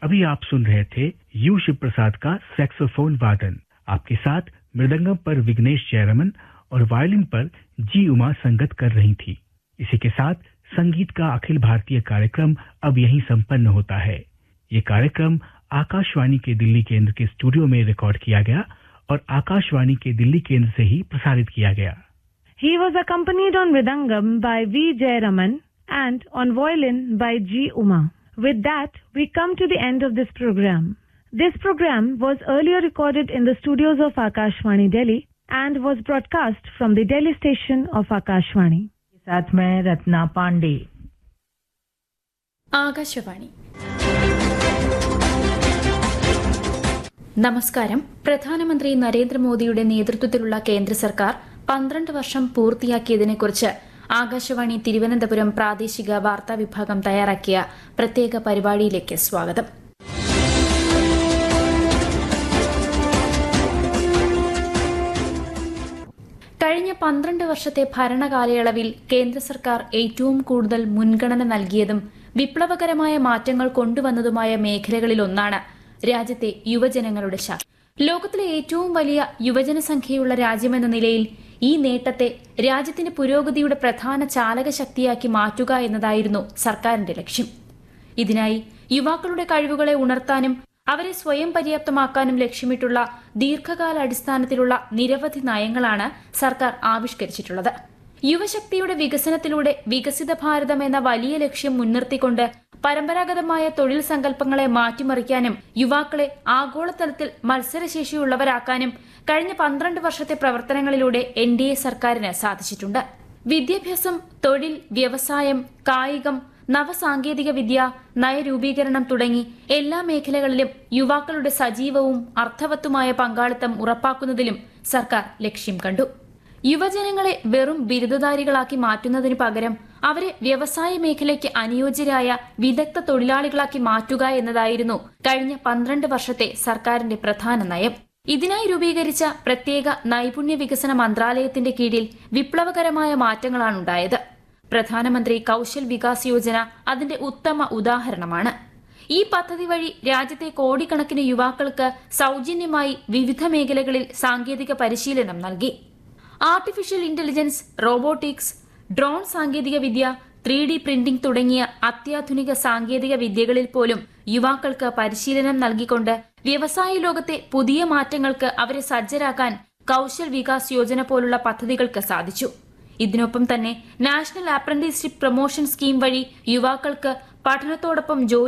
अभी आप सुन रहे थे यू शिव प्रसाद का सैक्सोफोन वादन आपके साथ मृदंगम पर विघ्नेश जयरमन और वायलिन पर जी उमा संगत कर रही थी इसी के साथ संगीत का अखिल भारतीय कार्यक्रम अब यहीं संपन्न होता है ये कार्यक्रम आकाशवाणी के दिल्ली केंद्र के स्टूडियो में रिकॉर्ड किया गया और आकाशवाणी के दिल्ली केंद्र से ही प्रसारित किया गया He was accompanied on Mridangam by V. Jayaraman and on violin by G. Uma. With that, we come to the end of this program. This program was earlier recorded in the studios of Akashvani Delhi and was broadcast from the Delhi station of Akashvani. साथ में रत्ना पांडे ആകാശവാണി നമസ്കാരം പ്രധാനമന്ത്രി നരേന്ദ്രമോദിയുടെ നേതൃത്വത്തിലുള്ള കേന്ദ്ര സർക്കാർ പന്ത്രണ്ട് വർഷം പൂർത്തിയാക്കിയതിനെക്കുറിച്ച് ആകാശവാണി തിരുവനന്തപുരം പ്രാദേശിക വാർത്താ വിഭാഗം തയ്യാറാക്കിയ പ്രത്യേക പരിപാടിയിലേക്ക് സ്വാഗതം കഴിഞ്ഞ പന്ത്രണ്ട് വർഷത്തെ ഭരണകാലയളവിൽ കേന്ദ്ര സർക്കാർ ഏറ്റവും കൂടുതൽ മുൻഗണന നൽകിയതും വിപ്ലവകരമായ മാറ്റങ്ങൾ കൊണ്ടുവന്നതുമായ മേഖലകളിലൊന്നാണ് രാജ്യത്തെ യുവജനങ്ങളുടെ ശാക്തി ലോകത്തിലെ ഏറ്റവും വലിയ യുവജനസംഖ്യയുള്ള രാജ്യമെന്ന നിലയിൽ ഈ നേട്ടത്തെ രാജ്യത്തിന്റെ പുരോഗതിയുടെ പ്രധാന ചാലക ശക്തിയാക്കി മാറ്റുക എന്നതായിരുന്നു സർക്കാരിന്റെ ലക്ഷ്യം ഇതിനായി യുവാക്കളുടെ കഴിവുകളെ ഉണർത്താനും അവരെ സ്വയം പര്യാപ്തമാക്കാനും ലക്ഷ്യമിട്ടുള്ള ദീർഘകാല അടിസ്ഥാനത്തിലുള്ള നിരവധി നയങ്ങളാണ് സർക്കാർ ആവിഷ്കരിച്ചിട്ടുള്ളത് യുവശക്തിയുടെ വികസനത്തിലൂടെ വികസിത ഭാരതം എന്ന വലിയ ലക്ഷ്യം മുൻനിർത്തിക്കൊണ്ട് പരമ്പരാഗതമായ തൊഴിൽ സങ്കല്പങ്ങളെ മാറ്റിമറിക്കാനും യുവാക്കളെ ആഗോളതലത്തിൽ മത്സരശേഷിയുള്ളവരാക്കാനും കഴിഞ്ഞ പന്ത്രണ്ട് വർഷത്തെ പ്രവർത്തനങ്ങളിലൂടെ എൻ ഡി എ സർക്കാരിന് സാധിച്ചിട്ടുണ്ട് വിദ്യാഭ്യാസം തൊഴിൽ വ്യവസായം കായികം നവസാങ്കേതിക വിദ്യ നയരൂപീകരണം തുടങ്ങി എല്ലാ മേഖലകളിലും യുവാക്കളുടെ സജീവവും അർത്ഥവത്തുമായ പങ്കാളിത്തം ഉറപ്പാക്കുന്നതിലും സർക്കാർ ലക്ഷ്യം കണ്ടു യുവജനങ്ങളെ വെറും ബിരുദധാരികളാക്കി മാറ്റുന്നതിനു പകരം അവരെ വ്യവസായ മേഖലയ്ക്ക് അനുയോജ്യരായ വിദഗ്ധ തൊഴിലാളികളാക്കി മാറ്റുക എന്നതായിരുന്നു കഴിഞ്ഞ പന്ത്രണ്ട് വർഷത്തെ സർക്കാരിന്റെ പ്രധാന നയം ഇതിനായി രൂപീകരിച്ച പ്രത്യേക നൈപുണ്യ വികസന മന്ത്രാലയത്തിന്റെ കീഴിൽ വിപ്ലവകരമായ മാറ്റങ്ങളാണുണ്ടായത് പ്രധാനമന്ത്രി കൌശൽ വികാസ് യോജന അതിന്റെ ഉത്തമ ഉദാഹരണമാണ് ഈ പദ്ധതി വഴി രാജ്യത്തെ കോടിക്കണക്കിന് യുവാക്കൾക്ക് സൗജന്യമായി വിവിധ മേഖലകളിൽ സാങ്കേതിക പരിശീലനം നൽകി ആർട്ടിഫിഷ്യൽ ഇന്റലിജൻസ് റോബോട്ടിക്സ് ഡ്രോൺ സാങ്കേതിക വിദ്യ ത്രീ ഡി പ്രിന്റിംഗ് തുടങ്ങിയ അത്യാധുനിക സാങ്കേതിക വിദ്യകളിൽ പോലും യുവാക്കൾക്ക് പരിശീലനം നൽകിക്കൊണ്ട് വ്യവസായ ലോകത്തെ പുതിയ മാറ്റങ്ങൾക്ക് അവരെ സജ്ജരാക്കാൻ കൌശൽ വികാസ് യോജന പോലുള്ള പദ്ധതികൾക്ക് സാധിച്ചു ഇതിനൊപ്പം തന്നെ നാഷണൽ അപ്രന്റീസ്ഷിപ്പ് പ്രൊമോഷൻ സ്കീം വഴി യുവാക്കൾക്ക് പഠനത്തോടൊപ്പം ജോലി